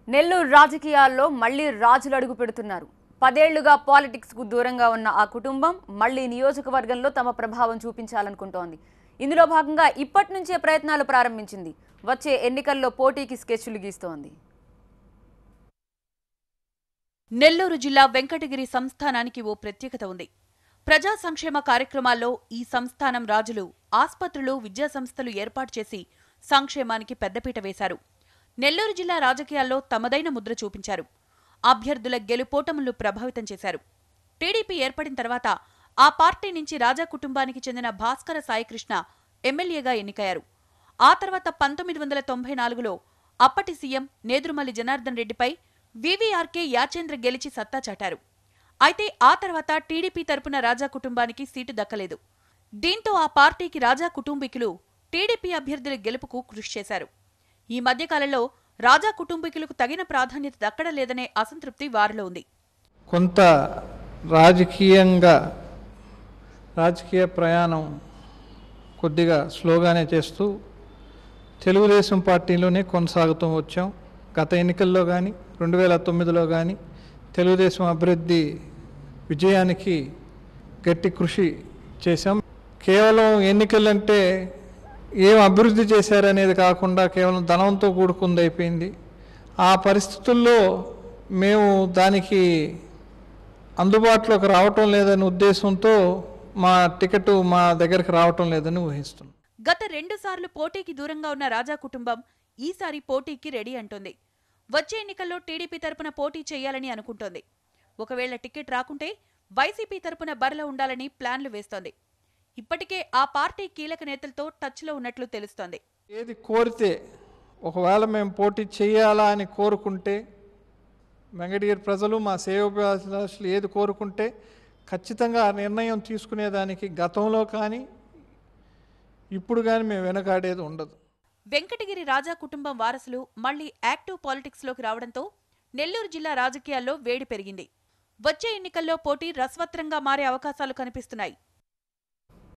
నెల్లూరు రాజకీయాల్లో మళ్లీ రాజులు అడుగు పెడుతున్నారు పదేళ్లుగా పాలిటిక్స్ కు దూరంగా ఉన్న ఆ కుటుంబం మళ్లీ నియోజకవర్గంలో తమ ప్రభావం చూపించాలనుకుంటోంది ఇందులో భాగంగా ఇప్పటి నుంచే ప్రయత్నాలు ప్రారంభించింది వచ్చే ఎన్నికల్లో పోటీకి స్కెచ్లు గీస్తోంది నెల్లూరు జిల్లా వెంకటగిరి సంస్థానానికి ఓ ప్రత్యేకత ఉంది ప్రజా సంక్షేమ కార్యక్రమాల్లో ఈ సంస్థానం రాజులు ఆస్పత్రులు విద్యా సంస్థలు ఏర్పాటు చేసి సంక్షేమానికి పెద్దపీట వేశారు నెల్లూరు జిల్లా రాజకీయాల్లో తమదైన ముద్ర చూపించారు అభ్యర్థుల గెలుపోటములు ప్రభావితం చేశారు టీడీపీ ఏర్పడిన తర్వాత ఆ పార్టీ నుంచి రాజా కుటుంబానికి చెందిన భాస్కర సాయికృష్ణ ఎమ్మెల్యేగా ఎన్నికయ్యారు ఆ తర్వాత పంతొమ్మిది వందల తొంభై నాలుగులో అప్పటి సీఎం నేదురుమల్లి జనార్దన్ రెడ్డిపై వివీఆర్కే యాచేంద్ర గెలిచి సత్తా చాటారు అయితే ఆ తర్వాత టీడీపీ తరపున రాజా కుటుంబానికి సీటు దక్కలేదు దీంతో ఆ పార్టీకి రాజా కుటుంబీకులు టీడీపీ అభ్యర్థుల గెలుపుకు కృషి చేశారు ఈ మధ్యకాలంలో రాజా కుటుంబీకులకు తగిన ప్రాధాన్యత దక్కడం లేదనే అసంతృప్తి వారిలో ఉంది కొంత రాజకీయంగా రాజకీయ ప్రయాణం కొద్దిగా స్లోగానే చేస్తూ తెలుగుదేశం పార్టీలోనే కొనసాగుతూ వచ్చాం గత ఎన్నికల్లో కానీ రెండు వేల తొమ్మిదిలో కానీ తెలుగుదేశం అభివృద్ధి విజయానికి గట్టి కృషి చేశాం కేవలం ఎన్నికలంటే ఏం అభివృద్ధి చేశారనేది కాకుండా కేవలం ధనంతో కూడుకుంది అయిపోయింది ఆ పరిస్థితుల్లో మేము దానికి అందుబాటులోకి రావటం లేదనే ఉద్దేశంతో మా టికెట్ మా దగ్గరికి రావటం లేదని ఊహిస్తున్నాం గత రెండుసార్లు పోటీకి దూరంగా ఉన్న రాజా కుటుంబం ఈసారి పోటీకి రెడీ అంటోంది వచ్చే ఎన్నికల్లో టీడీపీ తరపున పోటీ చేయాలని అనుకుంటోంది ఒకవేళ టికెట్ రాకుంటే వైసీపీ తరపున బరిలో ఉండాలని ప్లాన్లు వేస్తోంది ఇప్పటికే ఆ పార్టీ కీలక నేతలతో టచ్లో ఉన్నట్లు తెలుస్తోంది ఏది కోరితే ఒకవేళ మేము పోటీ చేయాలా అని కోరుకుంటే వెంకటగిరి ప్రజలు మా సేవలు ఏది కోరుకుంటే ఖచ్చితంగా ఆ నిర్ణయం తీసుకునేదానికి గతంలో కానీ ఇప్పుడు కానీ మేము వెనకాడేది ఉండదు వెంకటగిరి రాజా కుటుంబం వారసులు మళ్లీ యాక్టివ్ పాలిటిక్స్లోకి రావడంతో నెల్లూరు జిల్లా రాజకీయాల్లో వేడి పెరిగింది వచ్చే ఎన్నికల్లో పోటీ రసవత్రంగా మారే అవకాశాలు కనిపిస్తున్నాయి